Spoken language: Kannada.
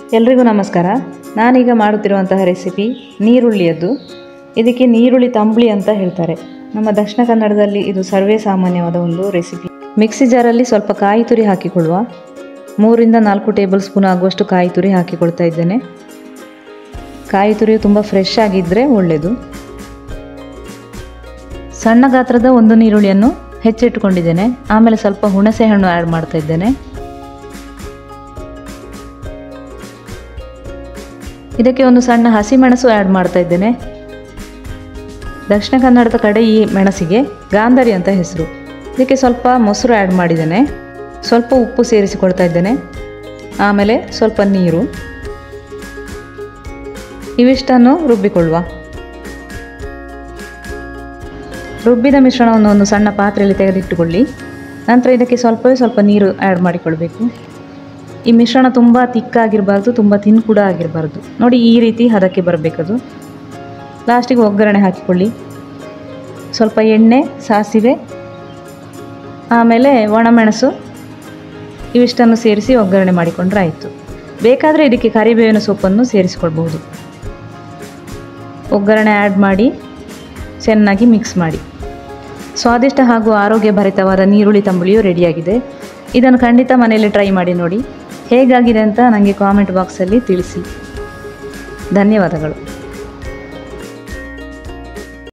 ಎಲ್ರಿಗೂ ನಮಸ್ಕಾರ ನಾನೀಗ ಮಾಡುತ್ತಿರುವಂತಹ ರೆಸಿಪಿ ನೀರುಳ್ಳಿಯದ್ದು ಇದಕ್ಕೆ ನೀರುಳ್ಳಿ ತಂಬುಳಿ ಅಂತ ಹೇಳ್ತಾರೆ ನಮ್ಮ ದಕ್ಷಿಣ ಕನ್ನಡದಲ್ಲಿ ಇದು ಸರ್ವೇ ಸಾಮಾನ್ಯವಾದ ಒಂದು ರೆಸಿಪಿ ಮಿಕ್ಸಿ ಜಾರಲ್ಲಿ ಸ್ವಲ್ಪ ಕಾಯಿ ತುರಿ ಹಾಕಿಕೊಳ್ಳುವ ಮೂರಿಂದ ನಾಲ್ಕು ಟೇಬಲ್ ಸ್ಪೂನ್ ಆಗುವಷ್ಟು ಕಾಯಿ ತುರಿ ಹಾಕಿಕೊಳ್ತಾ ಇದ್ದೇನೆ ಕಾಯಿ ತುರಿ ತುಂಬ ಫ್ರೆಶ್ ಆಗಿದ್ದರೆ ಒಳ್ಳೆಯದು ಸಣ್ಣ ಗಾತ್ರದ ಒಂದು ನೀರುಳ್ಳಿಯನ್ನು ಹೆಚ್ಚಿಟ್ಟುಕೊಂಡಿದ್ದೇನೆ ಆಮೇಲೆ ಸ್ವಲ್ಪ ಹುಣಸೆ ಹಣ್ಣು ಆ್ಯಡ್ ಮಾಡ್ತಾ ಇದ್ದೇನೆ ಇದಕ್ಕೆ ಒಂದು ಸಣ್ಣ ಹಸಿ ಮೆಣಸು ಆ್ಯಡ್ ಮಾಡ್ತಾ ಇದ್ದೇನೆ ದಕ್ಷಿಣ ಕನ್ನಡದ ಕಡೆ ಈ ಮೆಣಸಿಗೆ ಗಾಂಧಾರಿ ಅಂತ ಹೆಸರು ಇದಕ್ಕೆ ಸ್ವಲ್ಪ ಮೊಸರು ಆ್ಯಡ್ ಮಾಡಿದ್ದೇನೆ ಸ್ವಲ್ಪ ಉಪ್ಪು ಸೇರಿಸಿಕೊಳ್ತಾ ಇದ್ದೇನೆ ಆಮೇಲೆ ಸ್ವಲ್ಪ ನೀರು ಇವಿಷ್ಟನ್ನು ರುಬ್ಬಿಕೊಳ್ಳುವ ರುಬ್ಬಿದ ಮಿಶ್ರಣವನ್ನು ಒಂದು ಸಣ್ಣ ಪಾತ್ರೆಯಲ್ಲಿ ತೆಗೆದಿಟ್ಟುಕೊಳ್ಳಿ ನಂತರ ಇದಕ್ಕೆ ಸ್ವಲ್ಪವೇ ಸ್ವಲ್ಪ ನೀರು ಆ್ಯಡ್ ಮಾಡಿಕೊಳ್ಬೇಕು ಈ ಮಿಶ್ರಣ ತುಂಬ ತಿಕ್ಕಾಗಿರಬಾರ್ದು ತುಂಬ ತಿನ್ ಕೂಡ ಆಗಿರಬಾರ್ದು ನೋಡಿ ಈ ರೀತಿ ಹದಕ್ಕೆ ಬರಬೇಕದು ಲಾಸ್ಟಿಗೆ ಒಗ್ಗರಣೆ ಹಾಕಿಕೊಳ್ಳಿ ಸ್ವಲ್ಪ ಎಣ್ಣೆ ಸಾಸಿವೆ ಆಮೇಲೆ ಒಣಮೆಣಸು ಇವಿಷ್ಟನ್ನು ಸೇರಿಸಿ ಒಗ್ಗರಣೆ ಮಾಡಿಕೊಂಡ್ರೆ ಆಯಿತು ಬೇಕಾದರೆ ಇದಕ್ಕೆ ಕರಿಬೇವಿನ ಸೊಪ್ಪನ್ನು ಸೇರಿಸಿಕೊಳ್ಬಹುದು ಒಗ್ಗರಣೆ ಆ್ಯಡ್ ಮಾಡಿ ಚೆನ್ನಾಗಿ ಮಿಕ್ಸ್ ಮಾಡಿ ಸ್ವಾದಿಷ್ಟ ಹಾಗೂ ಆರೋಗ್ಯ ಭರಿತವಾದ ನೀರುಳ್ಳಿ ತಂಬುಳಿಯು ರೆಡಿಯಾಗಿದೆ ಇದನ್ನು ಖಂಡಿತ ಮನೆಯಲ್ಲಿ ಟ್ರೈ ಮಾಡಿ ನೋಡಿ ಹೇಗಾಗಿದೆ ಅಂತ ನನಗೆ ಕಾಮೆಂಟ್ ಬಾಕ್ಸಲ್ಲಿ ತಿಳಿಸಿ ಧನ್ಯವಾದಗಳು